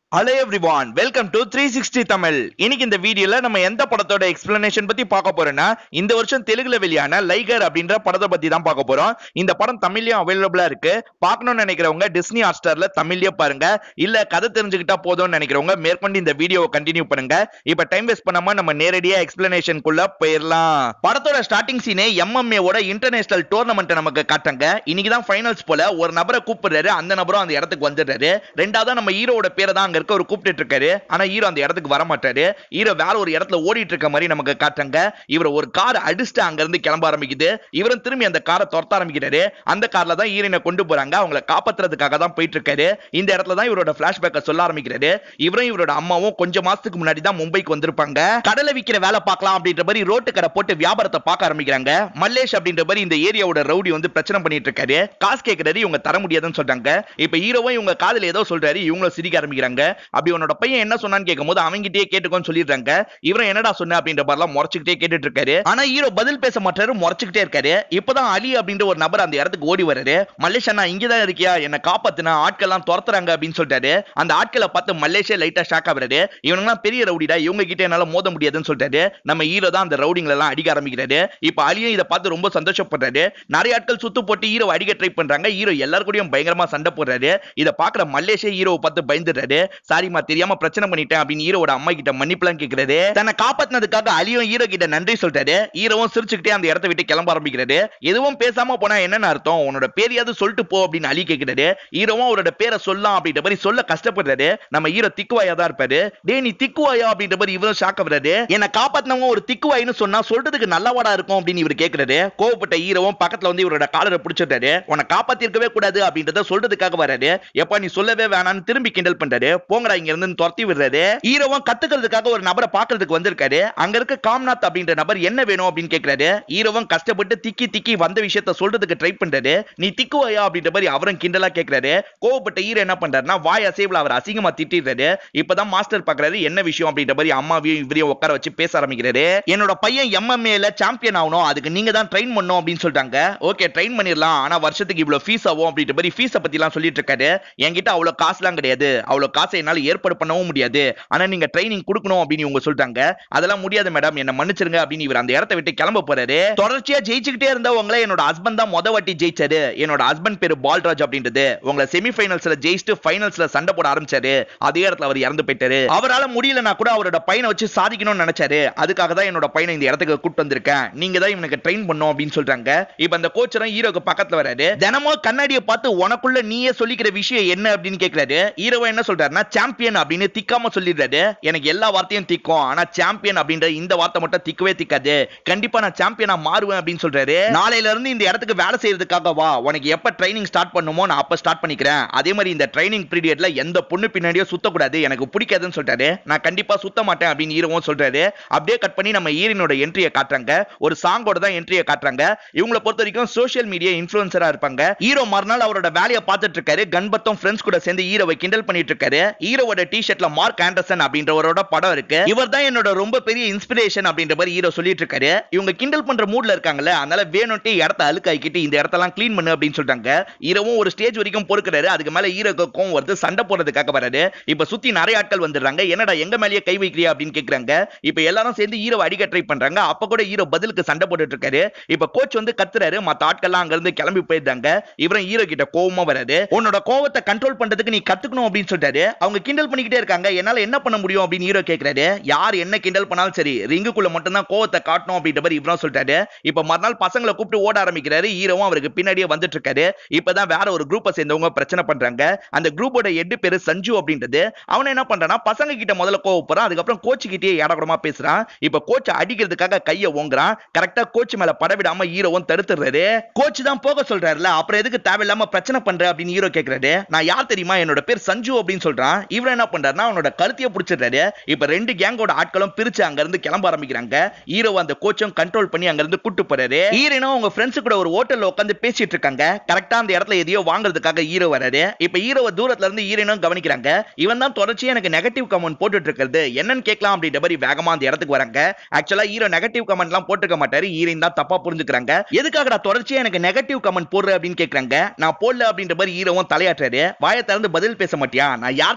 hello everyone welcome to three sixty Tamil இன்னைக்கு இந்த வீடியோல நம்ம எந்த படத்தோட எக்ஸ்பிளனேஷன் பத்தி பார்க்க போறோம்னா இந்த வருஷம் தெலுங்குல வெளியான லைகர் அப்படின்ற படத்தை பத்தி தான் பார்க்க போறோம் இந்த படம் தமிழ்லயும் அவைலபிளா இருக்கு பார்க்கணும்னு நினைக்கிறவங்க டிஸ்னி ஹாட் ஸ்டார்ல தமிழ்லயே பாருங்க இல்ல கதை தெரிஞ்சுக்கிட்டா போதும்னு நினைக்கிறவங்க மேற்கொண்டு இந்த வீடியோவை கண்டினியூ பண்ணுங்க இப்ப டைம் வேஸ்ட் பண்ணாம நம்ம நேரடியா எக்ஸ்பிளனேஷனுக்குள்ள போயிடலாம் படத்தோட ஸ்டார்டிங் சீனே எம்எம்ஏ ஓட இன்டர்நேஷனல் டோர்னமெண்ட் நமக்கு காட்டுங்க இன்னைக்கு தான் ஃபைனல்ஸ் போல ஒரு நபரை கூப்பிடுறாரு அந்த நபரும் அந்த இடத்துக்கு வந்துடுறாரு ரெண்டாவதா நம்ம ஹீரோட பேரை தான் அங்க இருக்க ஒரு கூப்பிட்டு இருக்காரு ஆனா ஹீரோ அந்த இடத்துக்கு வர மாட்டாரு ஹீரோ வேற ஒரு இடத்துல ஓடிட்டு இருக்க மாதிரி நமக்கு காட்டுறாங்க இவர் ஒரு கார் அடிச்சுட்டு அங்க இருந்து கிளம்ப ஆரம்பிக்குது இவரும் திரும்பி அந்த காரை துரத்த ஆரம்பிக்கிறாரு அந்த கார்ல தான் ஹீரோனை கொண்டு போறாங்க அவங்கள காப்பாத்துறதுக்காக தான் போயிட்டு இருக்காரு இந்த இடத்துல தான் இவரோட பிளாஷ்பேக்கை சொல்ல ஆரம்பிக்கிறாரு இவரும் இவரோட அம்மாவும் கொஞ்சம் மாசத்துக்கு முன்னாடி தான் மும்பைக்கு வந்திருப்பாங்க கடலை விக்கிற வேலை பார்க்கலாம் அப்படின்ற மாதிரி ரோட்டு கடை போட்டு வியாபாரத்தை பார்க்க ஆரம்பிக்கிறாங்க மல்லேஷ் அப்படின்ற மாதிரி இந்த ஏரியாவோட ரவுடி வந்து பிரச்சனை பண்ணிட்டு இருக்காரு காசு கேட்கறாரு இவங்க தர முடியாதுன்னு சொல்றாங்க இப்ப ஹீரோவும் இவங்க காதுல ஏதோ சொல்றாரு இவங்களும் சிரிக்க ஆரம்பிக்கிறாங்க அப்படி உன்னோட பையன் என்ன சொன்னான்னு கேட்கும்போது அவங்கிட்டயே கேட்டுக்கோன்னு சொல்லிடுறாங்க இவரும் என்னடா சொன்ன அப்படின்ற மாதிரிலாம் முறைச்சுக்கிட்டே கேட்டுட்டு இருக்காரு ஆனா ஹீரோ பதில் பேச மாட்டாரு முறைச்சுக்கிட்டே இருக்காரு இப்பதான் அலி அப்படின்ற ஒரு நபர் அந்த இடத்துக்கு ஓடி வராரு மல்லேஷ் அண்ணா இங்கதான் இருக்கியா என்ன காப்பாத்துனா ஆட்கள்லாம் துரத்துறாங்க அப்படின்னு சொல்லிட்டாரு அந்த ஆட்களை பார்த்து மல்லேஷே லைட்டா ஷாக் ஆகுறாரு இவனுங்கலாம் பெரிய ரவுடிடா இவங்க கிட்ட என்னால மோத முடியாதுன்னு சொல்லிட்டாரு நம்ம ஹீரோ தான் அந்த ரவுடிங்களை எல்லாம் அடிக்க ஆரம்பிக்கிறாரு இப்ப அலியும் இதை பார்த்து ரொம்ப சந்தோஷப்படுறாரு நிறைய ஆட்கள் சுத்து போட்டு ஹீரோ அடிக்க ட்ரை பண்றாங்க ஹீரோ எல்லாரு கூடயும் பயங்கரமா சண்டை போடுறாரு இதை பாக்குற மல்லேஷே ஹீரோவை பார்த்து பயந்துடுறாரு சாரிமா தெரியாம பிரச்சனை பண்ணிட்டேன் அப்படின்னு ஹீரோட அம்மா கிட்ட மன்னிப்புலாம் கேக்குறாரு தன்னை காப்பாத்தினதுக்காக அலியும் ஹீரோ கிட்ட நன்றி சொல்லிட்டாரு ஹீரோவும் சிரிச்சுக்கிட்டே அந்த இடத்த விட்டு கிளம்ப ஆரம்பிக்கிறாரு எதுவும் பேசாம போனா என்னன்னு அர்த்தம் உன்னோட பேரையாவது சொல்லிட்டு போ அப்படின்னு அலி கேக்குறாரு ஹீரோவும் அவரோட பேரை சொல்லலாம் அப்படின்ற மாதிரி சொல்ல கஷ்டப்படுறாரு நம்ம ஹீரோ திக்குவாயா தான் இருப்பாரு டே நீ திக்குவாயா அப்படின்ற மாதிரி இவரும் ஷாக் ஆகுறாரு என்ன காப்பாத்தினவங்க ஒரு திக்குவாயின்னு சொன்னா சொல்றதுக்கு நல்லவாடா இருக்கும் அப்படின்னு இவர் கேக்குறாரு கோவப்பட்ட ஹீரோவும் பக்கத்துல வந்து இவரோட காலரை பிடிச்சிட்டாரு உன்னை காப்பாத்திருக்கவே கூடாது அப்படின்றத சொல்றதுக்காக வராரு எப்ப நீ சொல்லவே வேணாம்னு திரும்பி கிண்டல் பண்றாரு போங்கடா இங்க இருந்து துரத்தி விடுறாரு ஹீரோவும் கத்துக்கிறதுக்காக ஒரு நபரை பாக்குறதுக்கு வந்திருக்காரு அங்க இருக்க காம்நாத் அப்படின்ற நபர் என்ன வேணும் அப்படின்னு கேக்குறாரு ஹீரோவும் கஷ்டப்பட்டு திக்கி திக்கி வந்த விஷயத்த சொல்றதுக்கு ட்ரை பண்றாரு நீ திக்குவாயா அப்படின்ற மாதிரி அவரும் கிண்டலா கேக்குறாரு கோவப்பட்ட ஹீரோ என்ன பண்றாருன்னா வாய் அசைவுல அவர் அசிங்கமா திட்டிடுறாரு இப்பதான் மாஸ்டர் பாக்குறாரு என்ன விஷயம் அப்படின்ற மாதிரி அம்மாவையும் இவரையும் உட்கார வச்சு பேச ஆரம்பிக்கிறாரு என்னோட பையன் எம்எம்ஏல சாம்பியன் ஆகணும் அதுக்கு நீங்க தான் ட்ரெயின் பண்ணும் அப்படின்னு சொல்லிட்டாங்க ஓகே ட்ரெயின் பண்ணிடலாம் ஆனா வருஷத்துக்கு இவ்வளவு ஃபீஸ் ஆகும் அப்படின்ற மாதிரி ஃபீஸை பத்தி எல்லாம் சொல்லிட்டு இருக்காரு என்கிட்ட அவ்வளவு காசுலாம் கிடையாது அவ்வளவு காசை என்னால ஏற்பாடு பண்ணவும் முடியாது ஆனா நீங்க ட்ரைனிங் கொடுக்கணும் அப்படின்னு இவங்க சொல்லிட்டாங்க அதெல்லாம் முடியாது மேடம் என்ன மன்னிச்சிருங்க அப்படின்னு இவர் அந்த இடத்த விட்டு கிளம்ப போறாரு தொடர்ச்சியா ஜெயிச்சுக்கிட்டே இருந்தவங்களே என்னோட ஹஸ்பண்ட் தான் முத வாட்டி ஜெயிச்சாரு என்னோட ஹஸ்பண்ட் பேரு பால்ராஜ் அப்படின்றது உங்களை செமி ஃபைனல்ஸ்ல ஜெயிச்சுட்டு ஃபைனல்ஸ்ல சண்டை போட ஆரம்பிச்சாரு அதே இடத்துல அவர் இறந்து போயிட்டாரு அவரால முடியலனா கூட அவரோட பையனை வச்சு சாதிக்கணும்னு நினைச்சாரு அதுக்காக தான் என்னோட பையனை இந்த இடத்துக்கு கூட்டு வந்திருக்கேன் நீங்க தான் இவனுக்கு ட்ரெயின் பண்ணும் அப்படின்னு சொல்றாங்க இப்ப அந்த கோச்சரும் ஹீரோக்கு பக்கத்துல வராரு தினமும் கண்ணாடியை பார்த்து உனக்குள்ள நீயே சொல்லிக்கிற விஷயம் என்ன அப்படின்னு கேக்குறாரு ஹீரோ என்ன சொல்றாருன்னா சாம்பியன் அப்படின்னு திக்காம சொல்லிடுறாரு எனக்கு எல்லா வார்த்தையும் திக்கும் ஆனா சாம்பியன் அப்படின்ற இந்த வார்த்தை மட்டும் திக்கவே திக்காது கண்டிப்பா நான் சாம்பியனா மாறுவேன் அப்படின்னு சொல்றாரு நாளையில இருந்து இந்த இடத்துக்கு வேலை செய்யறதுக்காக வா உனக்கு எப்ப ட்ரைனிங் ஸ்டார்ட் பண்ணுமோ நான் அப்ப ஸ்டார்ட் பண்ணிக்கிறேன் அதே மாதிரி இந்த ட்ரைனிங் பீரியட்ல எந்த பொண்ணு பின்னாடியோ சுத்தக்கூடாது எனக்கு பிடிக்காதுன்னு சொல்றாரு நான் கண்டிப்பா சுத்த மாட்டேன் அப்படின்னு ஹீரோவும் சொல்றாரு அப்படியே கட் பண்ணி நம்ம ஹீரோனோட என்ட்ரியை காட்டுறாங்க ஒரு சாங்கோட தான் என்ட்ரியை காட்டுறாங்க இவங்களை பொறுத்த வரைக்கும் சோஷியல் மீடியா இன்ஃபுளுசரா இருப்பாங்க ஹீரோ மறுநாள் அவரோட வேலையை பார்த்துட்டு இருக்காரு கன்பத்தும் ஃப்ரெண்ட்ஸ் கூட சேர்ந்து ஹீரோவை கிண்டல் பண்ணிட்டு இருக்காரு ஹீரோவோட டி ஷர்ட்ல மார்க் ஆண்டர்சன் அப்படின்றவரோட படம் இருக்கு இவர் தான் என்னோட ரொம்ப பெரிய இன்ஸ்பிரேஷன் அப்படின்ற மாதிரி ஹீரோ சொல்லிட்டு இருக்காரு இவங்க கிண்டல் பண்ற மூட்ல இருக்காங்கல்ல அதனால வேணும்ட்டு இடத்த அழுக்காக்கிட்டு இந்த இடத்தெல்லாம் க்ளீன் பண்ணு அப்படின்னு சொல்றாங்க ஹீரோவும் ஒரு ஸ்டேஜ் வரைக்கும் பொறுக்கிறாரு அதுக்கு மேல ஹீரோக்கு கோவம் வருது சண்டை போடுறதுக்காக வராரு இப்ப சுத்தி நிறைய ஆட்கள் வந்துடுறாங்க என்னடா எங்க மேலேயே கை வைக்கிறியா அப்படின்னு கேக்குறாங்க இப்ப எல்லாரும் சேர்ந்து ஹீரோ அடிக்க ட்ரை பண்றாங்க அப்ப கூட ஹீரோ பதிலுக்கு சண்டை போட்டுட்டு இருக்காரு இப்ப கோச் வந்து கத்துறாரு மத்த ஆட்கள்லாம் அங்க இருந்து கிளம்பி போயிருந்தாங்க இவரும் ஹீரோ கிட்ட கோவமா வராது உன்னோட கோவத்தை கண்ட்ரோல் பண்றதுக்கு நீ கத்துக்கணும் அப்படின்னு சொல்றாரு அவங்க கிண்டல் பண்ணிக்கிட்டே இருக்காங்க என்னால என்ன பண்ண முடியும் அப்படின்னு ஹீரோ கேக்குறாரு யார் என்ன கிண்டல் பண்ணாலும் சரி ரிங்குக்குள்ள மட்டும் தான் கோவத்தை காட்டணும் அப்படின்ற மாதிரி இவரும் சொல்லிட்டாரு இப்ப மறுநாள் பசங்களை கூப்பிட்டு ஓட ஆரம்பிக்கிறாரு ஹீரோவும் அவருக்கு பின்னாடியே வந்துட்டு இருக்காரு இப்பதான் வேற ஒரு குரூப்பை சேர்ந்தவங்க பிரச்சனை பண்றாங்க அந்த குரூப்போட எட்டு பேரு சஞ்சு அப்படின்றது அவன் என்ன பண்றானா பசங்க கிட்ட முதல்ல கோவப்படுறான் அதுக்கப்புறம் கோச் கிட்டே ஏடகுடமா பேசுறான் இப்ப கோச் அடிக்கிறதுக்காக கைய ஓங்குறான் கரெக்டா கோச் மேல படவிடாம ஹீரோவும் தடுத்துறாரு கோச் தான் போக சொல்றாருல அப்புறம் எதுக்கு தேவையில்லாம பிரச்சனை பண்ற அப்படின்னு ஹீரோ கேக்குறாரு நான் யார் தெரியுமா என்னோட பேர் சஞ்சு அப்படின்னு சொல்றான் இவன் என்ன பண்றாருன்னா அவனோட கருத்தைய பிடிச்சிடுறாரு இப்ப ரெண்டு கேங்கோட ஆட்களும் பிரிச்சு அங்க இருந்து கிளம்ப ஆரம்பிக்கிறாங்க ஹீரோ அந்த கோச்சும் கண்ட்ரோல் பண்ணி அங்க இருந்து கூட்டு போறாரு ஹீரோனும் அவங்க ஃப்ரெண்ட்ஸ் கூட ஒரு ஹோட்டல்ல உட்காந்து பேசிட்டு இருக்காங்க கரெக்டா அந்த இடத்துல எதையோ வாங்குறதுக்காக ஹீரோ வராரு இப்ப ஹீரோவை தூரத்துல இருந்து ஹீரோனும் கவனிக்கிறாங்க இவன் தான் தொடர்ச்சியா எனக்கு நெகட்டிவ் கமெண்ட் போட்டுட்டு இருக்கிறது என்னன்னு கேட்கலாம் அப்படின்ற மாதிரி வேகமா அந்த இடத்துக்கு வராங்க ஆக்சுவலா ஹீரோ நெகட்டிவ் கமெண்ட் எல்லாம் போட்டுக்க மாட்டாரு ஹீரோயின் தான் தப்பா புரிஞ்சுக்கிறாங்க எதுக்காக தொடர்ச்சியா எனக்கு நெகட்டிவ் கமெண்ட் போடுற அப்படின்னு கேக்குறாங்க நான் போடல அப்படின்ற மாதிரி ஹீரோவும் தலையாட்டுறாரு வாயை திறந்து பதில் பேச மாட்டியா நான் யார்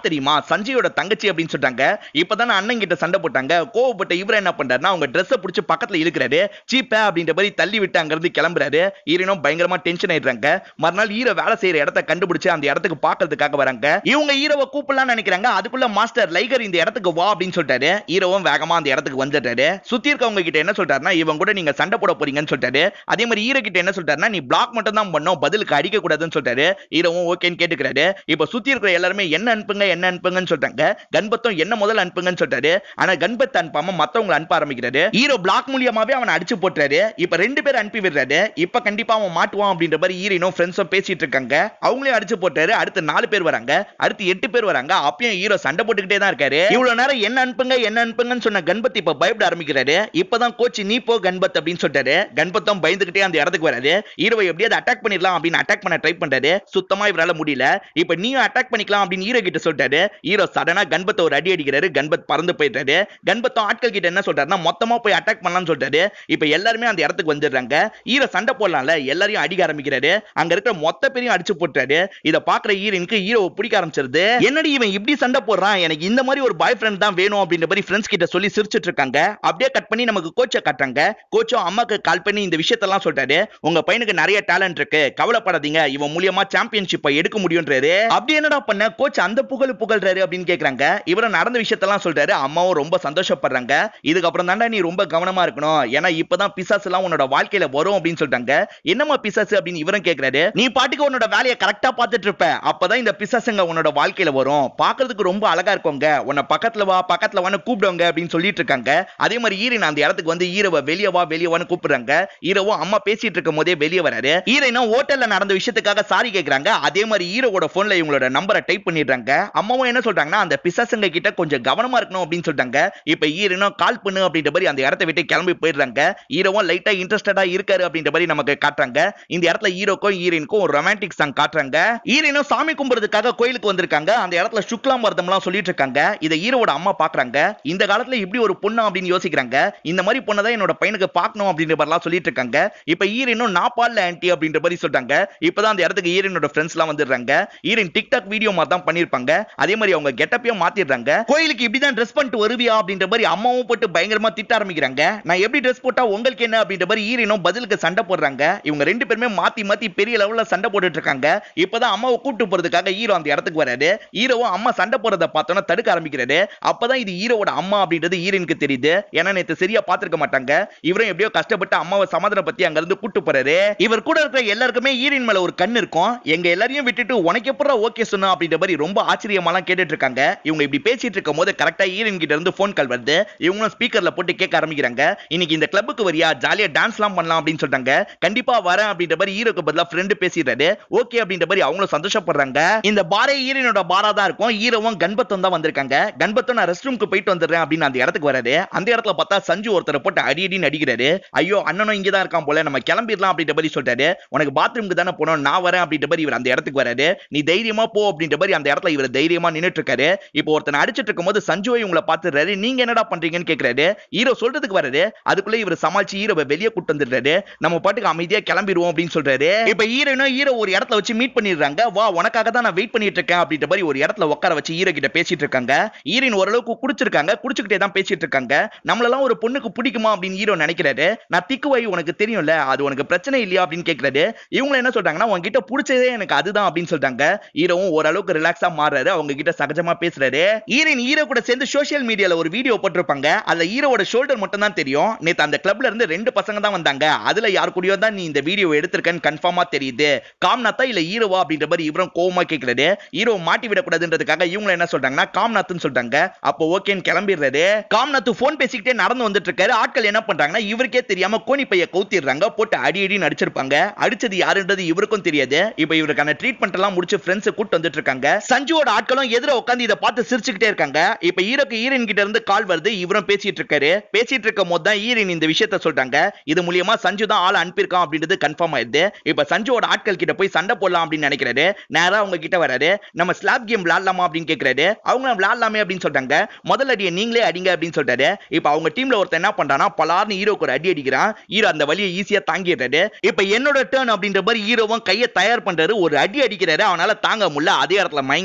யார் தெரியுமா சஞ்சயோட தங்கச்சி அப்படின்னு சொல்றாங்க இப்பதானே அண்ணன் கிட்ட சண்டை போட்டாங்க கோவப்பட்ட இவர் என்ன பண்றாருன்னா அவங்க ட்ரெஸ்ஸை பிடிச்சி பக்கத்துல இழுக்கிறாரு சீப்ப அப்படின்ற மாதிரி தள்ளி விட்டு அங்க இருந்து கிளம்புறாரு ஈரனும் பயங்கரமா டென்ஷன் ஆயிடுறாங்க மறுநாள் ஈர வேலை செய்யற இடத்த கண்டுபிடிச்சு அந்த இடத்துக்கு பாக்குறதுக்காக வராங்க இவங்க ஈரவை கூப்பிடலாம் நினைக்கிறாங்க அதுக்குள்ள மாஸ்டர் லைகர் இந்த இடத்துக்கு வா அப்படின்னு சொல்லிட்டாரு ஈரவும் வேகமா அந்த இடத்துக்கு வந்துட்டாரு சுத்தி இருக்கவங்க கிட்ட என்ன சொல்றாருன்னா இவங்க கூட நீங்க சண்டை போட போறீங்கன்னு சொல்லிட்டாரு அதே மாதிரி ஈர கிட்ட என்ன சொல்றாருன்னா நீ பிளாக் மட்டும் தான் பண்ணோம் பதிலுக்கு அடிக்க கூடாதுன்னு சொல்லிட்டாரு ஈரவும் ஓகேன்னு கேட்டுக்கிறாரு இப்ப சுத்தி இருக்கிற எல்லாருமே என்ன அனுப்புங்க என்ன அனுப்புங்கன்னு சொல்றாங்க கண்பத்தம் என்ன முதல்ல அனுப்புங்கன்னு சொல்லிட்டாரு ஆனா கண்பத் அனுப்பாம மத்தவங்களை அனுப்ப ஆரம்பிக்கிறாரு ஹீரோ பிளாக் மூலியமாவே அவனை அடிச்சு போட்டுறாரு இப்ப ரெண்டு பேர் அனுப்பி விடுறாரு இப்ப கண்டிப்பா அவன் மாட்டுவான் அப்படின்ற மாதிரி ஹீரோனும் ஃப்ரெண்ட்ஸும் பேசிட்டு இருக்காங்க அவங்களையும் அடிச்சு போட்டாரு அடுத்து நாலு பேர் வராங்க அடுத்து எட்டு பேர் வராங்க அப்பயும் ஹீரோ சண்டை போட்டுக்கிட்டே தான் இருக்காரு இவ்வளவு நேரம் என்ன அனுப்புங்க என்ன அனுப்புங்கன்னு சொன்ன கண்பத் இப்ப பயப்பட ஆரம்பிக்கிறாரு இப்பதான் கோச் நீ போ கண்பத் அப்படின்னு சொல்லிட்டாரு கண்பத்தும் பயந்துகிட்டே அந்த இடத்துக்கு வராரு ஹீரோவை எப்படியாவது அட்டாக் பண்ணிடலாம் அப்படின்னு அட்டாக் பண்ண ட்ரை பண்றாரு சுத்தமா இவரால முடியல இப்ப நீயும் அட்டாக் பண்ணிக்கலாம் அப்படின்னு ஹீரோ கிட்ட சொல்லிட்டாரு ஹீரோ சடனா கண்பத்தை ஒரு அடி அடிக்கிறாரு கண்பத் பறந்து போயிட்டாரு கண்பத்தம் ஆட்கள் கிட்ட என்ன சொல்றாருன்னா மொத்தமா போய் அட்டாக் பண்ணலாம்னு சொல்லிட்டாரு இப்ப எல்லாருமே அந்த இடத்துக்கு வந்துடுறாங்க ஹீரோ சண்டை போடலாம்ல எல்லாரையும் அடிக்க ஆரம்பிக்கிறாரு அங்க இருக்கிற மொத்த பேரையும் அடிச்சு போட்டாரு இத பாக்குற ஹீரோனுக்கு ஹீரோவை பிடிக்க ஆரம்பிச்சிருது என்னடி இவன் இப்படி சண்டை போடுறான் எனக்கு இந்த மாதிரி ஒரு பாய் ஃப்ரெண்ட் தான் வேணும் அப்படின்ற மாதிரி ஃப்ரெண்ட்ஸ் கிட்ட சொல்லி சிரிச்சிட்டு இருக்காங்க அப்படியே கட் பண்ணி நமக்கு கோச்சை காட்டுறாங்க கோச்சும் அம்மாக்கு கால் பண்ணி இந்த விஷயத்தெல்லாம் சொல்றாரு உங்க பையனுக்கு நிறைய டேலண்ட் இருக்கு கவலைப்படாதீங்க இவன் மூலியமா சாம்பியன்ஷிப்பை எடுக்க முடியும்ன்றாரு அப்படி என்னடா பண்ண கோச் அந்த புகழ் புகழ்றாரு அப்படின்னு கேக்குறாங்க இவரும் நடந்த விஷயத்தெல்லாம் சொல்றாரு அம்மாவும் ரொம்ப சந்தோஷப்படுறாங்க இதுக்கப்புறம் தாண்டா நீ ரொம்ப கவனமா இருக்கணும் ஏன்னா இப்பதான் பிசாசு எல்லாம் உன்னோட வாழ்க்கையில வரும் அப்படின்னு சொல்றாங்க என்னம்மா பிசாசு அப்படின்னு இவரும் கேக்குறாரு நீ பாட்டுக்கு உன்னோட வேலையை கரெக்டா பார்த்துட்டு இருப்ப அப்பதான் இந்த பிசாசுங்க உன்னோட வாழ்க்கையில வரும் பாக்குறதுக்கு ரொம்ப அழகா இருக்கோங்க உன்னை பக்கத்துல வா பக்கத்துல வான்னு கூப்பிடுவாங்க அப்படின்னு சொல்லிட்டு இருக்காங்க அதே மாதிரி ஈரன் அந்த இடத்துக்கு வந்து ஈரவை வெளியே வா வெளியே வான்னு கூப்பிடுறாங்க ஈரவும் அம்மா பேசிட்டு இருக்கும் போதே வெளியே வராரு ஈரனும் ஹோட்டல்ல நடந்த விஷயத்துக்காக சாரி கேக்குறாங்க அதே மாதிரி ஈரோட போன்ல இவங்களோட நம்பரை டைப் பண்ணிடுறாங்க அம்மாவும் என்ன சொல்றாங்கன்னா அந்த பிசாசுங்க கிட்ட கொஞ்சம் கவனமா இருக்கணும் அப்படின்னு சொல்றாங்க இப்ப ஈரனும் கால் பண்ணு அப்படின்ற மாதிரி அந்த இடத்த விட்டு கிளம்பி போயிடுறாங்க ஈரோவும் லைட்டா இன்ட்ரெஸ்டடா இருக்காரு அப்படின்ற மாதிரி நமக்கு காட்டுறாங்க இந்த இடத்துல ஹீரோக்கும் ஈரனுக்கும் ஒரு ரொமான்டிக் சாங் காட்டுறாங்க ஈரனும் சாமி கும்பிடுறதுக்காக கோயிலுக்கு வந்திருக்காங்க அந்த இடத்துல சுக்லாம் எல்லாம் சொல்லிட்டு இருக்காங்க இதை ஈரோட அம்மா பாக்குறாங்க இந்த காலத்துல இப்படி ஒரு பொண்ணு அப்படின்னு யோசிக்கிறாங்க இந்த மாதிரி பொண்ணை தான் என்னோட பையனுக்கு பார்க்கணும் அப்படின்ற மாதிரிலாம் சொல்லிட்டு இருக்காங்க இப்ப ஈரனும் நான் பால்ல ஆன்டி அப்படின்ற மாதிரி சொல்றாங்க இப்பதான் அந்த இடத்துக்கு ஈரனோட ஃப்ரெண்ட்ஸ் எல்லாம் வந்துடுறாங்க ஈரன் டிக்டாக் வீடியோ மாதிரி தான் பண்ணிருப்பாங்க அதே மாதிரி அவங்க கெட்டப்பையும் மாத்திடுறாங்க கோயிலுக்கு இப்படிதான் ட்ரெஸ் பண்ணிட்டு வருவியா அப்படின்ற மாதிரி அம்மாவும் போட்டு பயங்கரமா திட்ட ஆரம்பிக்கிறாங்க நான் எப்படி ட்ரெஸ் போட்டா உங்களுக்கு என்ன அப்படின்ற மாதிரி ஈரனும் பதிலுக்கு சண்டை போடுறாங்க இவங்க ரெண்டு பேருமே மாத்தி மாத்தி பெரிய லெவல்ல சண்டை போட்டுட்டு இருக்காங்க இப்பதான் அம்மாவை கூட்டு போறதுக்காக ஹீரோ அந்த இடத்துக்கு வராரு ஹீரோவும் அம்மா சண்டை போறத பார்த்தோன்னா தடுக்க ஆரம்பிக்கிறாரு அப்பதான் இது ஹீரோவோட அம்மா அப்படின்றது ஹீரோனுக்கு தெரியுது ஏன்னா நேத்து சரியா பார்த்திருக்க மாட்டாங்க இவரும் எப்படியோ கஷ்டப்பட்டு அம்மாவை சமாதானம் பத்தி அங்க இருந்து கூட்டு போறாரு இவர் கூட இருக்கிற எல்லாருக்குமே ஹீரோயின் மேல ஒரு கண் இருக்கும் எங்க எல்லாரையும் விட்டுட்டு உனக்கு எப்படா ஓகே சொன்னா அப்படின்ற மாதிரி ரொம்ப ஆச்சரியமாலாம் கேட்டுட்டு இருக்காங்க இவங்க இப்படி பேசிட்டு இருக்கும் போது கரெக்டா ஹீரோயின் கிட்ட இருந்து போன் கால் வருது இவங்களும் ஸ்பீக்கர்ல போட்டு கேட்க ஆரம்பிக்கிறாங்க இன்னைக்கு இந்த கிளப்புக்கு வரியா ஜாலியா டான்ஸ்லாம் பண்ணலாம் அப்படின்னு சொல்றாங்க கண்டிப்பா வரேன் அப்படின்ற மாதிரி ஹீரோக்கு பதிலா ஃப்ரெண்டு பேசிடுறாரு ஓகே அப்படின்ற மாதிரி அவங்களும் சந்தோஷப்படுறாங்க இந்த பாரே ஹீரோனோட பாரா தான் இருக்கும் ஹீரோவும் கண்பத்தம் தான் வந்திருக்காங்க கண்பத்தம் நான் ரெஸ்ட் ரூம்க்கு போயிட்டு வந்துடுறேன் அப்படின்னு அந்த இடத்துக்கு வராரு அந்த இடத்துல பார்த்தா சஞ்சு ஒருத்தரை போட்டு அடி அடின்னு அடிக்கிறாரு ஐயோ அண்ணனும் இங்க தான் இருக்கான் போல நம்ம கிளம்பிடலாம் அப்படின்ற மாதிரி சொல்றாரு உனக்கு பாத்ரூம்க்கு தானே போனோம் நான் வரேன் அப்படின்ற மாதிரி இவர் அந்த இடத்துக்கு வராரு நீ தைரியமா போ அப்படின்ற மாதிரி அந்த இடத்துல இவர் தைரியமா நின்னுட்டு இருக்காரு இப்போ ஒருத்தனை அடிச்சிட்டு இருக்கும்போது சஞ்சுவை உங்களை பார்த்துறாரு நீங்க என்னடா பண்றீங்கன்னு கேக்குறாரு ஹீரோ சொல்றதுக்கு வராரு அதுக்குள்ள இவர் சமாளிச்சு ஹீரோவை வெளியே கூட்டு வந்துடுறாரு நம்ம பாட்டுக்கு அமைதியா கிளம்பிடுவோம் அப்படின்னு சொல்றாரு இப்ப ஹீரோனும் ஹீரோ ஒரு இடத்துல வச்சு மீட் பண்ணிடுறாங்க வா உனக்காக தான் நான் வெயிட் பண்ணிட்டு இருக்கேன் அப்படின்ற மாதிரி ஒரு இடத்துல உட்கார வச்சு ஹீரோ கிட்ட பேசிட்டு இருக்காங்க ஹீரோயின் ஓரளவுக்கு குடிச்சிருக்காங்க குடிச்சுக்கிட்டே தான் பேசிட்டு இருக்காங்க நம்மளெல்லாம் ஒரு பொண்ணுக்கு பிடிக்குமா அப்படின்னு ஹீரோ நினைக்கிறாரு நான் திக்குவாய் உனக்கு தெரியும்ல அது உனக்கு பிரச்சனை இல்லையா அப்படின்னு கேட்கிறாரு இவங்க என்ன சொல்றாங்கன்னா உங்ககிட்ட பிடிச்சதே எனக்கு அதுதான் அப்படின்னு சொல்றாங்க ஹீரோவும் ஓரளவுக்கு ரிலாக்ஸா மாறுறாரு அவங்க கிட்ட சகஜமா பேசுறாரு ஹீரோயின் ஹீரோ கூட சேர்ந்து சோஷியல் மீடியால ஒரு வீடியோ போட்டிருப்பாங்க அதுல ஹீரோவோட ஷோல்டர் மட்டும் தான் தெரியும் நேத்து அந்த கிளப்ல இருந்து ரெண்டு பசங்க தான் வந்தாங்க அதுல யார் கூடயோ தான் நீ இந்த வீடியோ எடுத்திருக்கன்னு கன்ஃபார்மா தெரியுது காம்நாத்தா இல்ல ஹீரோவா அப்படின்ற மாதிரி இவரும் கோவமா கேட்கிறாரு ஹீரோ மாட்டி விடக்கூடாதுன்றதுக்காக இவங்க என்ன சொல்றாங்கன்னா காம்நாத்னு சொல்றாங்க அப்போ ஓகேன்னு கிளம்பிடுறாரு காம்நாத் போன் பேசிக்கிட்டே நடந்து வந்துட்டு இருக்காரு ஆட்கள் என்ன பண்றாங்கன்னா இவருக்கே தெரியாம கோணி பைய கவுத்திடுறாங்க போட்டு அடி அடி நடிச்சிருப்பாங்க அடிச்சது யாருன்றது இவருக்கும் தெரியாது இப்போ இவருக்கான ட்ரீட்மெண்ட் எல்லாம் முடிச்சு ஃப்ரெண்ட்ஸ் கூட்டு வந்துட்டு இருக்காங்க சஞ்சுவோட ஆட்களும் எதிர உட்காந்து இதை பார்த்து சிரிச்சுக்கிட்டே இருக்காங்க இப்போ ஹீரோக்கு ஹீரோயின் கிட்ட இருந்து கால் வருது இவரும் பேசிட்டு இருக்காரு பேசிட்டு இருக்கும் போது தான் ஹீரோயின் இந்த விஷயத்த சொல்றாங்க இது மூலியமா சஞ்சு தான் ஆள் அனுப்பியிருக்கான் அப்படின்றது கன்ஃபார்ம் ஆயிடுது இப்போ சஞ்சுவோட ஆட்கள் கிட்ட போய் சண்டை போடலாம் அப்படின்னு நினைக்கிறாரு நேரா அவங்க கிட்ட வராரு நம்ம ஸ்லாப் கேம் விளாடலாமா அப்படின்னு கேட்கிறாரு அவங்க விளாடலாமே அப்படின்னு சொல்றாங்க முதல் அடியை நீங்களே அடிங்க அப்படின்னு சொல்றாரு இப்போ அவங்க டீம்ல ஒருத்தன் என்ன பண்றானா பலார்னு ஹீரோக்கு ஒரு அடி அடிக்கிறான் ஹீரோ அந்த வழியை ஈஸியா தாங்கிடுறாரு இப்போ என்னோட டேர்ன் அப்படின்ற மாதிரி ஹீரோவும் கையை தயார் பண்றாரு ஒரு அடி அடிக்கிறாரு அவனால தாங்க முடியல அதே இடத்துல மயங்கி விழுந்துடுறான்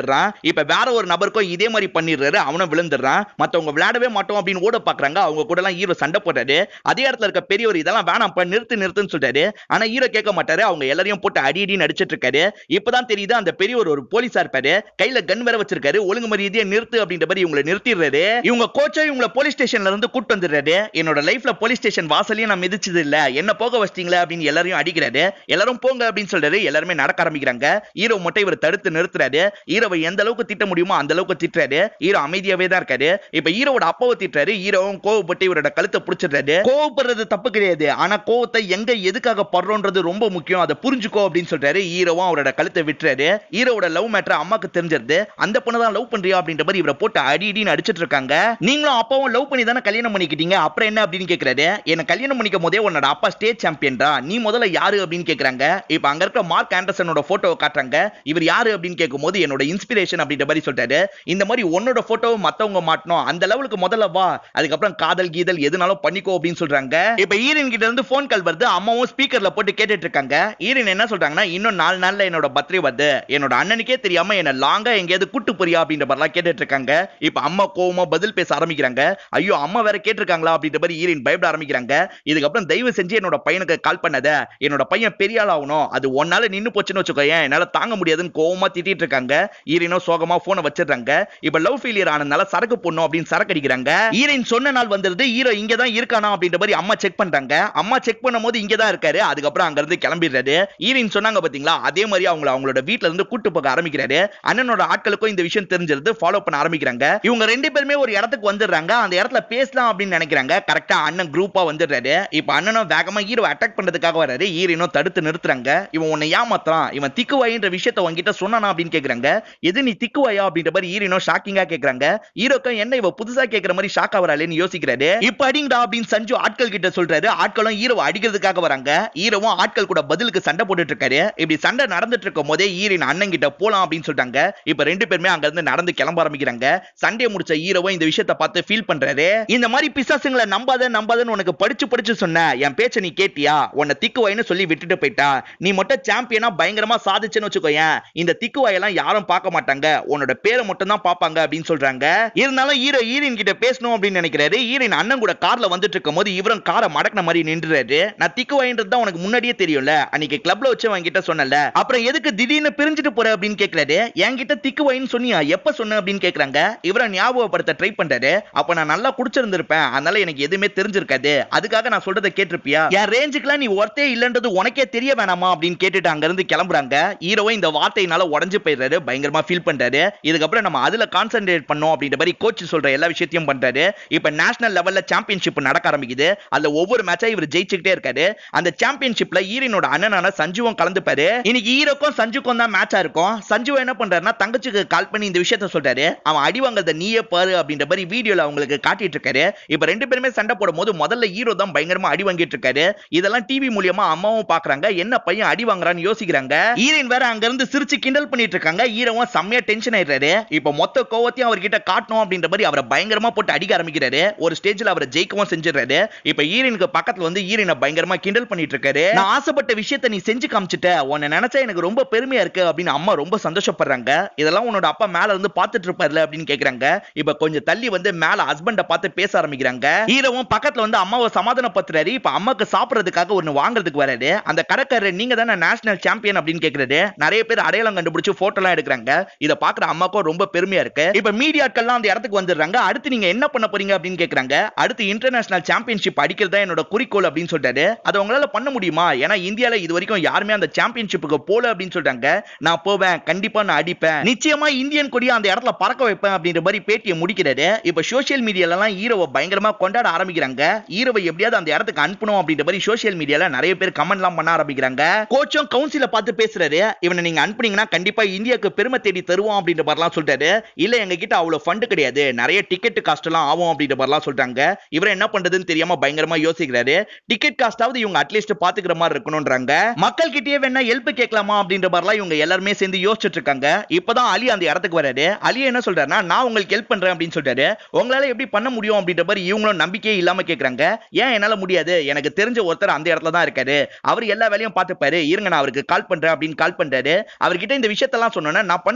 விழுந்துடுறான் இப்ப வேற ஒரு நபருக்கும் இதே மாதிரி பண்ணிடுறாரு அவனும் விழுந்துடுறான் மத்தவங்க விளையாடவே மாட்டோம் அப்படின்னு ஓட பாக்குறாங்க அவங்க கூட எல்லாம் ஹீரோ சண்டை போடுறாரு அதே இடத்துல இருக்க பெரியவர் இதெல்லாம் வேணாம்ப்பா நிறுத்து நிறுத்துன்னு சொல்றாரு ஆனா ஹீரோ கேட்க மாட்டாரு அவங்க எல்லாரையும் போட்டு அடி அடி நடிச்சிட்டு இருக்காரு இப்பதான் தெரியுது அந்த பெரியவர் ஒரு போலீஸா இருப்பாரு கையில கன் வேற வச்சிருக்காரு ஒழுங்கு மரியாதையா நிறுத்து அப்படின்ற மாதிரி இவங்களை நிறுத்திடுறாரு இவங்க கோச்சா இவங்களை போலீஸ் ஸ்டேஷன்ல இருந்து கூட்டு வந்துடுறாரு என்னோட லைஃப்ல போலீஸ் ஸ்டேஷன் வாசலையும் நான் மிதிச்சது இல்ல என்ன போக வச்சிட்டீங்களா அப்படின்னு எல்லாரையும் அடிக்கிறாரு எல்லாரும் போங்க அப்படின்னு சொல்றாரு எல்லாருமே நடக்க ஆரம்பிக்கிறாங்க ஹீரோ மட்டும் இவர் தடுத்து நிறுத்துறாரு ஹீரோவை எந்த அளவுக்கு திட்ட முடியுமோ அந்த அளவுக்கு திட்டுறாரு ஹீரோ அமைதியாவே தான் இருக்காரு இப்ப ஹீரோவோட அப்பாவை திட்டுறாரு ஹீரோவும் கோவப்பட்டு இவரோட கழுத்தை பிடிச்சிடுறாரு கோவப்படுறது தப்பு கிடையாது ஆனா கோவத்தை எங்க எதுக்காக படுறோன்றது ரொம்ப முக்கியம் அதை புரிஞ்சுக்கோ அப்படின்னு சொல்றாரு ஹீரோவும் அவரோட கழுத்தை விட்டுறாரு ஹீரோவோட லவ் மேட்டர் அம்மாக்கு தெரிஞ்சிருது அந்த பொண்ணு தான் லவ் பண்றியா அப்படின்ற மாதிரி இவரை போட்டு அடி அடின்னு அடிச்சிட்டு இருக்காங்க நீங்களும் அப்பாவும் லவ் பண்ணி தானே கல்யாணம் பண்ணிக்கிட்டீங்க அப்புறம் என்ன அப்படின்னு கேக்குறாரு என்ன கல்யாணம் பண்ணிக்கும் போதே உன்னோட அப்பா ஸ்டேட் சாம்பியன்டா நீ முதல்ல யாரு அப்படின்னு கேக்குறாங்க இப்ப அங்க இருக்க மார்க் ஆண்டர்சனோட போட்டோவை காட்டுறாங்க இவர் யாரு அப்படின்னு கேட்கும்போது என்னோட இன்ஸ்பிரேஷன் அப்படின்ற மாதிரி சொல்றாரு இந்த மாதிரி உன்னோட போட்டோவை மத்தவங்க மாட்டணும் அந்த லெவலுக்கு முதல்ல வா அதுக்கப்புறம் காதல் கீதல் எதுனாலும் பண்ணிக்கோ அப்படின்னு சொல்றாங்க இப்ப ஈரன் கிட்ட இருந்து போன் கால் வருது அம்மாவும் ஸ்பீக்கர்ல போட்டு கேட்டுட்டு இருக்காங்க ஈரன் என்ன சொல்றாங்கன்னா இன்னும் நாலு நாள்ல என்னோட பர்த்டே வருது என்னோட அண்ணனுக்கே தெரியாம என்ன லாங்கா எங்கேயாவது கூட்டு போறியா அப்படின்ற மாதிரிலாம் கேட்டுட்டு இருக்காங்க இப்ப அம்மா கோவமா பதில் பேச ஆரம்பிக்கிறாங்க ஐயோ அம்மா வேற கேட்டிருக்காங்களா அப்படின்ற மாதிரி ஈரன் பயப்பட ஆரம்பிக்கிறாங்க இதுக்கப்புறம் தயவு செஞ்சு என்னோட பையனுக்கு கால் பண்ணாத என்னோட பையன் பெரிய ஆள் ஆகணும் அது ஒன்னால நின்னு போச்சுன்னு வச்சுக்கோயேன் என்னால தாங்க முடியாதுன்னு கோவமா திட்டிட்டு இருக்காங்க ஈரனோ சோகமா போனை வச்சிடுறாங்க இப்ப லவ் ஃபெயிலியர் ஆனதுனால சரக்கு போடணும் அப்படின்னு சரக்கு அடிக்கிறாங்க ஈரன் சொன்ன நாள் வந்துருது ஹீரோ இங்க தான் இருக்கானா அப்படின்ற மாதிரி அம்மா செக் பண்றாங்க அம்மா செக் பண்ணும்போது இங்க தான் இருக்காரு அதுக்கப்புறம் அங்க இருந்து கிளம்பிடுறாரு ஈரன் சொன்னாங்க பாத்தீங்களா அதே மாதிரி அவங்கள அவங்களோட வீட்ல இருந்து கூட்டு போக ஆரம்பிக்கிறாரு அண்ணனோட ஆட்களுக்கும் இந்த விஷயம் தெரிஞ்சிருது ஃபாலோ பண்ண ஆரம்பிக்கிறாங்க இவங்க ரெண்டு பேருமே ஒரு இடத்துக்கு வந்துடுறாங்க அந்த இடத்துல பேசலாம் அப்படின்னு நினைக்கிறாங்க கரெக்டா அண்ணன் குரூப்பா வந்துடுறாரு இப்ப அண்ணனும் வேகமா ஹீரோ அட்டாக் பண்றதுக்காக வராரு ஈரனும் தடுத்து நிறுத்துறாங்க இவன் உன்னை ஏமாத்துறான் இவன் திக்குவாயின்ற விஷயத்த உங்ககிட்ட சொன்னானா அப்படின்னு கேக்குறாங்க எது நீ திக்குவாயா அப்படின்ற மாதிரி ஈரனோ ஷாக்கிங்கா கேக்குறாங்க ஹீரோக்கும் என்ன இவ புதுசா கேக்குற மாதிரி ஷாக் ஆவறாளேன்னு யோசிக்கிறாரு இப்ப அடிங்கடா அப்படின்னு சஞ்சு ஆட்கள் கிட்ட சொல்றாரு ஆட்களும் ஹீரோவை அடிக்கிறதுக்காக வராங்க ஹீரோவும் ஆட்கள் கூட பதிலுக்கு சண்டை போட்டுட்டு இருக்காரு இப்படி சண்டை நடந்துட்டு இருக்கும் போதே ஈரின் அண்ணன் கிட்ட போலாம் அப்படின்னு சொல்லிட்டாங்க இப்ப ரெண்டு பேருமே அங்க இருந்து நடந்து கிளம்ப ஆரம்பிக்கிறாங்க சண்டையை முடிச்ச ஹீரோவும் இந்த விஷயத்த பார்த்து ஃபீல் பண்றாரு இந்த மாதிரி பிசாசுங்களை நம்பாத நம்பாதன்னு உனக்கு படிச்சு படிச்சு சொன்ன என் பேச்ச நீ கேட்டியா உன்னை திக்குவாயின்னு சொல்லி விட்டுட்டு போயிட்டா நீ மட்டும் சாம்பியனா பயங்கரமா சாதிச்சுன்னு வச்சுக்கோயேன் இந்த திக்குவாயெல்லாம் யாரும் பார்க்க மாட்டாங்க உன்னோட பேரை மட்டும் தான் பார்ப்பாங்க அப்படின்னு சொல்றாங்க இருந்தாலும் ஹீரோ ஹீரோயின் கிட்ட பேசணும் அப்படின்னு நினைக்கிறாரு ஹீரோயின் அண்ணன் கூட கார்ல வந்துட்டு இருக்கும் போது இவரும் காரை மடக்கின மாதிரி நின்றுறாரு நான் திக்குவாயின்றது தான் உனக்கு முன்னாடியே தெரியும்ல அன்னைக்கு கிளப்ல வச்சு அவன்கிட்ட சொன்னல அப்புறம் எதுக்கு திடீர்னு பிரிஞ்சுட்டு போற அப்படின்னு கேக்குறாரு என்கிட்ட திக்குவாயின்னு சொன்னியா எப்ப சொன்ன அப்படின்னு கேக்குறாங்க இவரை ஞாபகப்படுத்த ட்ரை பண்றாரு அப்ப நான் நல்லா குடிச்சிருந்திருப்பேன் அதனால எனக்கு எதுவுமே தெரிஞ்சிருக்காது அதுக்காக நான் சொல்றதை கேட்டிருப்பியா என் ரேஞ்சுக்குலாம் நீ ஒர்த்தே இல்லன்றது உனக்கே தெரிய வேணாமா அப்படின்னு கேட்டுட்டு அங்க இருந்து கிளம்புறாங்க ஹீரோவும் இந்த வார்த்தையினால உடஞ்சு போயிடுறாரு பயங்கரமா ஃபீல் பண்றாரு இதுக்கப்புறம் நம்ம அதுல கான்சென்ட்ரேட் பண்ணோம் அப்படின்ற மாதிரி கோச் சொல்ற எல்லா விஷயத்தையும் பண்றாரு இப்ப நேஷனல் லெவல்ல சாம்பியன்ஷிப் நடக்க ஆரம்பிக்குது அதுல ஒவ்வொரு மேட்சா இவர் ஜெயிச்சுக்கிட்டே இருக்காரு அந்த சாம்பியன்ஷிப்ல ஈரனோட அண்ணனான சஞ்சுவும் கலந்துப்பாரு இன்னைக்கு ஹீரோக்கும் சஞ்சுக்கும் தான் மேட்சா இருக்கும் சஞ்சு என்ன பண்றாருன்னா தங்கச்சிக்கு கால் பண்ணி இந்த விஷயத்த சொல்றாரு அவன் அடி வாங்குறத நீயே பாரு அப்படின்ற மாதிரி வீடியோல அவங்களுக்கு காட்டிட்டு இருக்காரு இப்ப ரெண்டு பேருமே சண்டை போடும் போது முதல்ல ஹீரோ தான் பயங்கரமா அடி வாங்கிட்டு இருக்காரு இதெல்லாம் டிவி மூலியமா அம்மாவும் பாக்குறாங்க என்ன பையன் அடி வாங்குறான்னு யோசிக்கிறாங்க ஹீரோயின் வேற அங்க இருந்து சிரிச்சு கிண்டல் பண்ணிட்டு இருக்காங்க ஹீரோவும் செம்மையா டென்ஷன் ஆயிடுறாரு இப்ப மொத்த கோவத்தையும் அவர்கிட்ட காட்டணும் அப்படின்ற மாதிரி அவரை பயங்கரமா போட்டு அடிக்க ஆரம்பிக்கிறாரு ஒரு ஸ்டேஜ்ல அவரை ஜெயிக்கவும் செஞ்சிடறாரு இப்ப ஹீரோயினுக்கு பக்கத்துல வந்து ஹீரோயினை பயங்கரமா கிண்டல் பண்ணிட்டு இருக்காரு நான் ஆசைப்பட்ட விஷயத்த நீ செஞ்சு காமிச்சிட்ட உன்னை நினைச்சா எனக்கு ரொம்ப பெருமையா இருக்கு அப்படின்னு அம்மா ரொம்ப சந்தோஷப்படுறாங்க இதெல்லாம் உன்னோட அப்பா மேல இருந்து பாத்துட்டு இருப்பார்ல அப்படின்னு கேக்குறாங்க இப்ப கொஞ்சம் தள்ளி வந்து மேல ஹஸ்பண்ட பார்த்து பேச ஆரம்பிக்கிறாங்க ஹீரோவும் பக்கத்துல வந்து அம்மாவை சமாதானப்படுத்துறாரு இப்ப அம்மாக்கு சாப்பிடுறதுக்காக ஒண்ணு வாங்குறதுக்கு வராரு அந்த கடைக்காரர் நீங்க தானே நேஷனல் சாம்பியன் அப்படின்னு கேக்குறாரு நிறைய பேர் அடையாளம் கண்டுபிடிச்சு போட்டோ எல்லாம் எடுக்கிறாங்க இத பாக்குற அம்மாக்கும் ரொம்ப பெருமையா இருக்கு இப்ப மீடியாக்கள்லாம் அந்த இடத்துக்கு வந்துடுறாங்க அடுத்து நீங்க என்ன பண்ண போறீங்க அப்படின்னு கேக்குறாங்க அடுத்து இன்டர்நேஷனல் சாம்பியன்ஷிப் அடிக்கிறது தான் என்னோட குறிக்கோள் அப்படின்னு சொல்றாரு அதை உங்களால பண்ண முடியுமா ஏன்னா இந்தியால இது வரைக்கும் யாருமே அந்த சாம்பியன்ஷிப்புக்கு போல அப்படின்னு சொல்றாங்க நான் போவேன் கண்டிப்பா நான் அடிப்பேன் நிச்சயமா இந்தியன் கொடியை அந்த இடத்துல பறக்க வைப்பேன் அப்படின்ற மாதிரி பேட்டியை முடிக்கிறாரு இப்ப சோசியல் மீடியால எல்லாம் ஹீரோவை பயங்கரமா கொண்டாட ஆரம்பிக்கிறாங்க ஹீரோவை எப்படியாவது அந்த இடத்துக்கு அனுப்பணும் அப்படின்ற மாதிரி சோசியல் மீடியால நிறைய பேர் கமெண்ட் எல்லாம் பண்ண ஆரம்பிக்கிறாங்க கோச்சும் கவுன்சில பார்த்து பேசுறாரு இவனை நீங்க அனுப்புனீங்கன்னா கண்டிப்பா இந்தியாவுக்கு பெருமை தேடி தருவோம் அப்படின்ற மாதிரிலாம் சொல்றாரு இல்ல எங்க கிட்ட அவ்வளவு ஃபண்ட் கிடையாது நிறைய டிக்கெட் காஸ்ட் எல்லாம் ஆகும் அப்படின்ற மாதிரிலாம் சொல்றாங்க இவர் என்ன பண்றதுன்னு தெரியாம பயங்கரமா யோசிக்கிறாரு டிக்கெட் காஸ்டாவது இவங்க அட்லீஸ்ட் பாத்துக்கிற மாதிரி இருக்கணும்ன்றாங்க மக்கள் கிட்டயே வேணா ஹெல்ப் கேட்கலாமா அப்படின்ற மாதிரிலாம் இவங்க எல்லாருமே சேர்ந்து யோசிச்சுட்டு இருக்காங்க இப்பதான் அலி அந்த இடத்துக்கு வராரு அலி என்ன சொல்றாருன்னா நான் உங்களுக்கு ஹெல்ப் பண்றேன் அப்படின்னு சொல்றாரு உங்களால எப்படி பண்ண முடியும் அப்படின்ற மாதிரி இவங்களும் நம்பிக்கையே இல்லாம கேக்குறாங்க ஏன் என்னால முடியாது எனக்கு தெரிஞ்ச ஒருத்தர் அந்த இடத்துல தான் இருக்காரு அவர் எல்லா வேலையும் பார்த்துப்பாரு இருங்க நான் அவருக்கு கால் பண்றேன் அப்படின்னு கால் பண்றாரு அவர்கிட்ட இந்த விஷயத்தெல்லாம் சொன்னோன்னா நான் பண்ற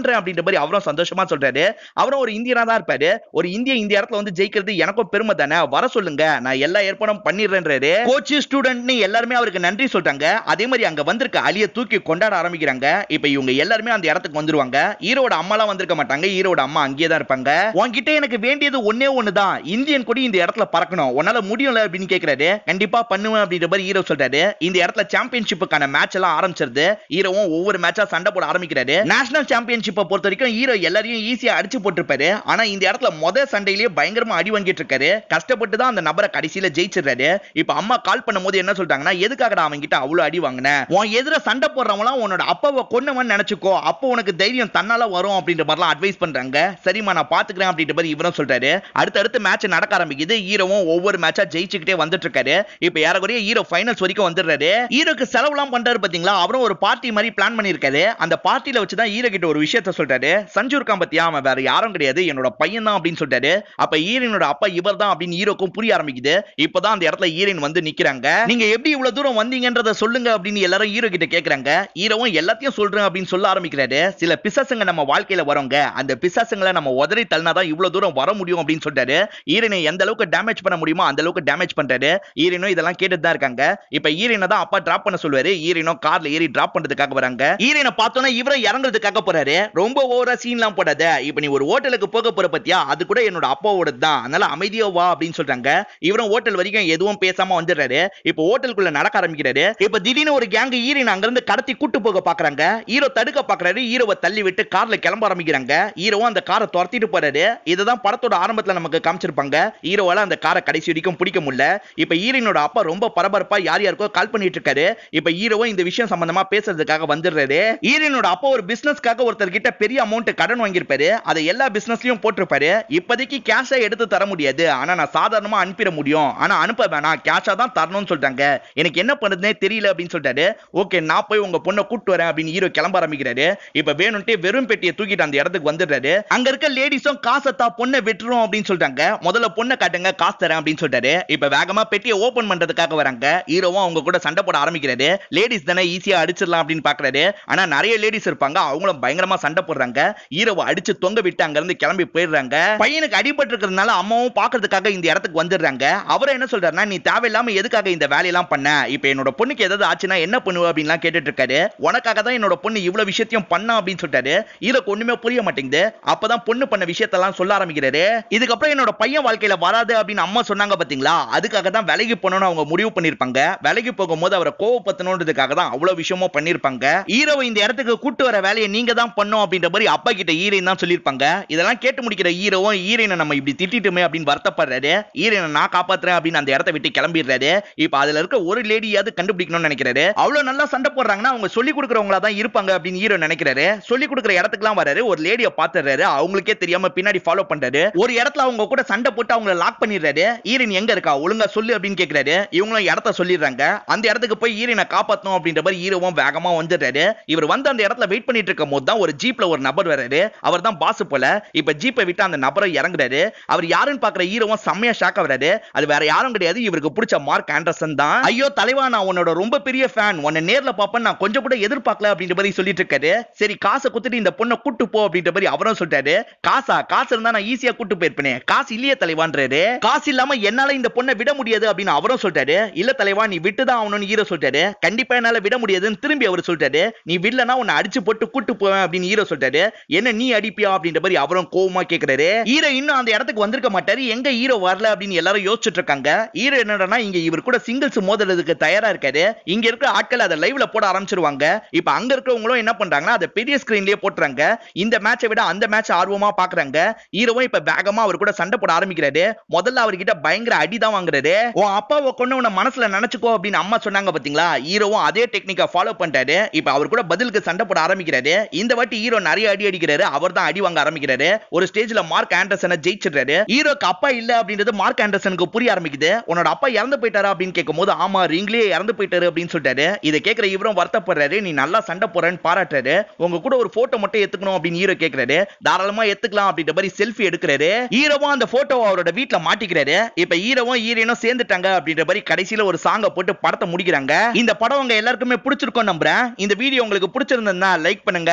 பண்றேன் அப்படின்ற மாதிரி அவரும் சந்தோஷமா சொல்றாரு அவரும் ஒரு இந்தியனா தான் இருப்பாரு ஒரு இந்திய இந்த இடத்துல வந்து ஜெயிக்கிறது எனக்கும் பெருமை தானே வர சொல்லுங்க நான் எல்லா ஏற்பாடும் பண்ணிடுறேன்றாரு கோச் ஸ்டூடெண்ட்னு எல்லாருமே அவருக்கு நன்றி சொல்றாங்க அதே மாதிரி அங்க வந்திருக்க அலிய தூக்கி கொண்டாட ஆரம்பிக்கிறாங்க இப்ப இவங்க எல்லாருமே அந்த இடத்துக்கு வந்துருவாங்க ஹீரோட அம்மாலாம் வந்திருக்க மாட்டாங்க ஹீரோட அம்மா அங்கேயே தான் இருப்பாங்க உன்கிட்ட எனக்கு வேண்டியது ஒன்னே ஒண்ணுதான் இந்தியன் கொடி இந்த இடத்துல பறக்கணும் உன்னால முடியும்ல அப்படின்னு கேக்குறாரு கண்டிப்பா பண்ணுவேன் அப்படின்ற மாதிரி ஹீரோ சொல்றாரு இந்த இடத்துல சாம்பியன்ஷிப்புக்கான மேட்ச் எல்லாம் ஆரம்பிச்சிருது ஹீரோவும் ஒவ்வொரு மேட்சா சண்டை போட ஆரம்பிக்கிறாரு நேஷனல் சாம்பியன்ஷிப்பை பொறுத்த வரைக்கும் ஹீரோ எல்லாரையும் ஈஸியா அடிச்சு போட்டிருப்பாரு ஆனா இந்த இடத்துல முத சண்டையிலேயே பயங்கரமா அடி வாங்கிட்டு இருக்காரு கஷ்டப்பட்டு தான் அந்த நபரை கடைசியில ஜெயிச்சிடுறாரு இப்ப அம்மா கால் பண்ணும்போது என்ன சொல்றாங்கன்னா எதுக்காகடா அவன் கிட்ட அவ்வளவு அடி வாங்கின உன் எதிர சண்டை போடுறவங்களாம் உன்னோட அப்பாவை கொன்னவன் நினைச்சுக்கோ அப்போ உனக்கு தைரியம் தன்னால வரும் அப்படின்ற மாதிரிலாம் அட்வைஸ் பண்றாங்க சரிம்மா நான் பாத்துக்கிறேன் அப்படின்ற மாதிரி இவரும் சொல்றாரு அடுத்தடுத்து மேட்ச் நடக்க ஆரம்பிக்குது ஹீரோவும் ஒவ்வொரு மேட்சா ஜெயிச்சுக்கிட்டே வந்துட்டு இருக்காரு இப்ப ஏறக்குறைய ஹீரோ ஃபைனல்ஸ் வரைக்கும் வந்துடுறாரு ஹீரோக்கு செலவுலாம் பண்றாரு பாத்தீங்களா அவரும் ஒரு பார்ட்டி மாதிரி பிளான் பண்ணிருக்காரு அந்த பார்ட்டில வச்சுதான் ஹீரோ கிட்ட ஒரு விஷயத்த சொல்றாரு சஞ்சு இருக்கான் பத்தியா அவன் வேற யாரும் கிடையாது என்னோட பையன் தான் அப்படின்னு சொல்றாரு அப்ப ஹீரோனோட அப்பா இவர் தான் அப்படின்னு ஹீரோக்கும் புரிய ஆரம்பிக்குது இப்பதான் அந்த இடத்துல ஹீரோயின் வந்து நிக்கிறாங்க நீங்க எப்படி இவ்வளவு தூரம் வந்தீங்கன்றத சொல்லுங்க அப்படின்னு எல்லாரும் ஹீரோ கிட்ட கேக்குறாங்க ஹீரோவும் எல்லாத்தையும் சொல்றேன் அப்படின்னு சொல்ல ஆரம்பிக்கிறாரு சில பிசாசுங்க நம்ம வாழ்க்கையில வரோங்க அந்த பிசாசுங்களை நம்ம உதறி தள்ளினாதான் இவ்வளவு தூரம் வர முடியும் அப்படின்னு சொல்றாரு ஹீரோனை எந்த அளவுக்கு டேமேஜ் பண்ண முடியுமோ அந்த அளவுக்கு டேமேஜ் பண்றாரு ஹீரோனும் இதெல்லாம் கேட்டுட்டு தான் இருக்காங்க இப்ப ஹீரோனை தான் அப்பா டிராப் பண்ண சொல்லுவாரு ஹீரோனும் கார்ல ஏறி டிராப் பண்றதுக்காக வராங்க ஹீரோனை பார்த்தோன்னா இவரும் இறங்குறதுக்காக போறாரு ரொம்ப ஓவரா சீன்லாம் போடாத இப்ப நீ ஒரு ஹோட்டலுக்கு போக போற பத்தியா அது கூட என்னோட அப்பாவோட தான் அதனால அமைதியா வா அப்படின்னு சொல்றாங்க இவரும் ஹோட்டல் வரைக்கும் எதுவும் பேசாம வந்துடுறாரு இப்ப ஹோட்டலுக்குள்ள நடக்க ஆரம்பிக்கிறாரு இப்ப திடீர்னு ஒரு கேங் ஹீரோயின் அங்க இருந்து கடத்தி கூட்டு போக பாக்குறாங்க ஹீரோ தடுக்க பாக்குறாரு ஹீரோவை தள்ளி விட்டு கார்ல கிளம்ப ஆரம்பிக்கிறாங்க ஹீரோவும் அந்த காரை துரத்திட்டு போறாரு இதுதான் படத்தோட ஆரம்பத்துல நமக்கு காமிச்சிருப்பாங்க ஹீரோவால அந்த காரை கடைசி வரைக்கும் பிடிக்க முடியல இப்ப ஹீரோயினோட அப்பா ரொம்ப பரபரப்பா யார் யாருக்கோ கால் பண்ணிட்டு இருக்காரு இப்ப ஹீரோவும் இந்த விஷயம் சம்பந்தமா பேசுறதுக்காக வந்துடுறாரு ஹீரோயினோட அப்பா ஒரு பிசினஸ்க்காக ஒருத்தர் கிட்ட பெரிய அமௌண்ட் கடன் வாங்கியிருப்பாரு அதை எல்லா பிசினஸ்லயும் போட்டிருப்பாரு இப்போதைக்கு கேஷா எடுத்து தர முடியாது ஆனா நான் சாதாரணமா அனுப்பிட முடியும் ஆனா அனுப்ப வேணாம் கேஷா தான் தரணும்னு சொல்லிட்டாங்க எனக்கு என்ன பண்றதுனே தெரியல அப்படின்னு சொல்லிட்டாரு ஓகே நான் போய் உங்க பொண்ணை கூட்டு வரேன் அப்படின்னு ஹீரோ கிளம்ப ஆரம்பிக்கிறாரு இப்ப வேணும்ட்டே வெறும் பெட்டியை தூக்கிட்டு அந்த இடத்துக்கு வந்துடுறாரு அங்க இருக்க லேடிஸும் காசத்தா பொண்ணை விட்டுரும் அப்படின்னு சொல்லிட்டாங்க முதல்ல பொண்ணை காட்டுங்க காசு தரேன் அப்படின்னு சொல்லிட்டாரு இப்ப வேகமா பெட்டியை ஓபன் பண்றதுக்காக வராங்க ஹீரோவும் அவங்க கூட சண்டை போட ஆரம்பிக்கிறாரு லேடிஸ் தானே ஈஸியா அடிச்சிடலாம் அப்படின்னு பாக்குறாரு ஆனா நிறைய லேடிஸ் இருப்பாங்க அவங்களும் பயங்கரமா சண்டை போடுறாங்க ஹீரோவை அடிச்சு தொங்க விட்டு அங்க இருந்து கிளம்பி போயிடுறாங்க பையனுக்கு அடிபட்டு இருக்கிறதுனால அம்மாவும் பாக்குறதுக்காக இந்த இடத்துக்கு வந்துடுறாங்க அவர் என்ன சொல்றாருன்னா நீ தேவையில்லாம எதுக்காக இந்த வேலையெல்லாம் பண்ண இப்ப என்னோட பொண்ணுக்கு ஏதாவது ஆச்சுன்னா என்ன பண்ணுவ அப்படின்லாம் கேட்டுட்டு இருக்காரு உனக்காக தான் என்னோட பொண்ணு இவ்வளவு விஷயத்தையும் பண்ணா அப்படின்னு சொல்லிட்டாரு ஹீரோக்கு ஒண்ணுமே புரிய மாட்டேங்குது அப்பதான் பொண்ணு பண்ண விஷயத்தெல்லாம் சொல்ல ஆரம்பிக்கிறாரு இதுக்கப்புறம் என்னோட பையன் வாழ்க்கையில வராது அப்படின்னு அம்மா சொன்னாங்க பாத்தீங்களா அதுக்காக தான் விலகி போகணும்னு அவங்க முடிவு பண்ணிருப்பாங்க விலகி போகும்போது அவரை கோவப்படுத்தணுன்றதுக்காக தான் அவ்வளவு விஷயமும் பண்ணிருப்பாங்க ஹீரோவை இந்த இடத்துக்கு கூட்டு வர வேலையை நீங்க தான் பண்ணும் அப்படின்ற மாதிரி அப்பா கிட்ட ஹீரோயின் தான் சொல்லியிருப்பாங்க இதெல்லாம் கேட்டு முடிக்கிற ஹீரோவும் ஹீரோயினை நம்ம இப்படி திட்டிட்டுமே அப்படின்னு வருத்தப்படுறாரு ஹீரோயினை நான் காப்பாத்துறேன் அப்படின்னு அந்த இடத்த விட்டு கிளம்பிடுறாரு இப்ப அதுல இருக்க ஒரு லேடியாவது கண்டுபிடிக்கணும்னு நினைக்கிறாரு அவ்வளவு நல்லா சண்டை போடுறாங்கன்னா அவங்க சொல்லி கொடுக்குறவங்களா தான் இருப்பாங்க அப்படின்னு ஹீரோ நினைக்கிறாரு சொல்லி கொடுக்குற இடத்துக்குலாம் வராரு ஒரு லேடிய பாத்துறாரு அவங்களுக்கே தெரியாம பின்னாடி ஃபாலோ பண்றாரு ஒரு இடத்துல அவங்க கூட சண்டை போட்டு அவங்கள லாக் பண்ணிடுறாரு ஹீரோயின் எங்க இருக்கா ஒழுங்கா சொல்லு அப்படின்னு கேக்குறாரு இவங்களும் இடத்த சொல்லிடுறாங்க அந்த இடத்துக்கு போய் ஹீரோயினை காப்பாத்தணும் அப்படின்ற மாதிரி ஹீரோவும் வேகமா வந்துடுறாரு இவர் வந்து அந்த இடத்துல வெயிட் பண்ணிட்டு இருக்கும் போது தான் ஒரு ஜீப்ல ஒரு நபர் வராரு அவர் தான் பாஸ் போல இப்ப ஜீப்பை விட்டு அந்த நபரை இறங்குறாரு அவர் யாருன்னு பாக்குற ஹீரோவும் செம்மையா ஷாக் ஆகுறாரு அது வேற யாரும் கிடையாது இவருக்கு பிடிச்ச மார்க் ஆண்டர்சன் தான் ஐயோ தலைவா நான் உன்னோட ரொம்ப பெரிய ஃபேன் உன்னை நேர்ல பாப்பேன் நான் கொஞ்சம் கூட எதிர்பார்க்கல அப்படின்ற மாதிரி சொல்லிட்டு இருக்காரு சரி காசை குத்துட்டு இந்த பொண்ணை கூட்டு போ அப்படின்ற மாதிரி அவரும் சொல்லிட்டாரு காசா காசு இருந்தா நான் ஈஸியா கூட்டு போயிருப்பேனே காசு இல்லையே தலைவான்றாரு காசு இல்லாம என்னால இந்த பொண்ணை விட முடியாது அப்படின்னு அவரும் சொல்லிட்டாரு இல்ல தலைவா நீ விட்டுதான் ஆகணும்னு ஹீரோ சொல்லிட்டாரு கண்டிப்பா என்னால விட முடியாதுன்னு திரும்பி அவர் சொல்லிட்டாரு நீ வில்லனா உன்னை அடிச்சு போட்டு கூட்டு போவேன் அப்படின்னு ஹீரோ சொல்லிட்டாரு என்ன நீ அடிப்பியா அப்படின்ற மாதிரி அவரும் கோவமா கேக்குறாரு ஹீரோ இன்னும் அந்த இடத்துக்கு வந்திருக்க மாட்டாரு எங்க ஹீரோ வரல அப்படின்னு எல்லாரும் யோசிச்சுட்டு இருக்காங்க ஹீரோ என்னடா இங்க இவர் கூட சிங்கிள்ஸ் மோதுறதுக்கு தயாரா இருக்காரு இங்க இருக்கிற ஆட்கள் அதை லைவ்ல போட ஆரம்பிச்சிருவாங்க இப்ப அங்க இருக்கிறவங்களும் என்ன பண்றாங்கன்னா அதை பெரிய ஸ்கிரீன்லயே போட்டுறாங்க இந்த மேட்சை விட அந்த மேட்ச் ஆர்வமா பாக்குறாங்க ஹீரோவும் இப்ப வேகமா அவர் கூட சண்டை போட ஆரம்பிக்கிறாரு முதல்ல அவர்கிட்ட பயங்கர அடி தான் வாங்குறாரு உன் அப்பாவை கொண்டு உன்னை மனசுல நினைச்சுக்கோ அப்படின்னு அம்மா சொன்னாங்க பாத்தீங்களா ஹீரோவும் அதே டெக்னிக்கை ஃபாலோ பண்ணிட்டாரு இப்ப அவர் கூட பதிலுக்கு சண்டை போட ஆரம்பிக்கிறாரு இந்த வாட்டி ஹீரோ நிறைய அடி அடிக்கிறாரு அவர் தான் அடி வாங்க ஆரம்பிக்கிறாரு ஒரு ஸ்டேஜ்ல மார்க் ஆண்டர்சனை ஜெயிச்சிடுறாரு ஹீரோக்கு அப்பா இல்ல அப்படின்றது மார்க் ஆண்டர்சனுக்கு புரிய ஆரம்பிக்குது உன்னோட அப்பா இறந்து போயிட்டாரா அப்படின்னு கேட்கும் போது ஆமா ரிங்லயே இறந்து போயிட்டாரு அப்படின்னு சொல்லிட்டாரு இதை கேட்கிற இவரும் வருத்தப்படுறாரு நீ நல்லா சண்டை போறேன்னு பாராட்டுறாரு உங்க கூட ஒரு போட்டோ மட்டும் எடுத்துக்கணும் அப்படின்னு ஹீரோ கேட்கிறாரு தாராளமா எடுத்துக்கலாம் அப்படின்ற மாதிரி செல்ஃபி எடுக்கிறாரு ஹீரோவும் அந்த போட்டோ அவரோட வீட்ல மாட்டிக்கிறாரு இப்ப ஹீரோவும் ஹீரோனும் சேர்ந்துட்டாங்க அப்படின்ற மாதிரி கடைசியில ஒரு சாங்க போட்டு படத்தை முடிக்கிறாங்க இந்த படம் உங்க எல்லாருக்குமே பிடிச்சிருக்கும் நம்புறேன் இந்த வீடியோ உங்களுக்கு பிடிச்சிருந்ததுன்னா லைக் பண்ணுங்க கமெண்ட் பண்ணுங்க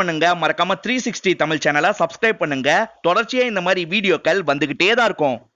பண்ணுங்க மறக்காம த்ரீ சிக்ஸ்டி தமிழ் சேனலை சப்ஸ்கிரைப் பண்ணுங்க தொடர்ச்சியா இந்த மாதிரி வீடியோக்கள் வந்துகிட்டே தான் இருக்கும்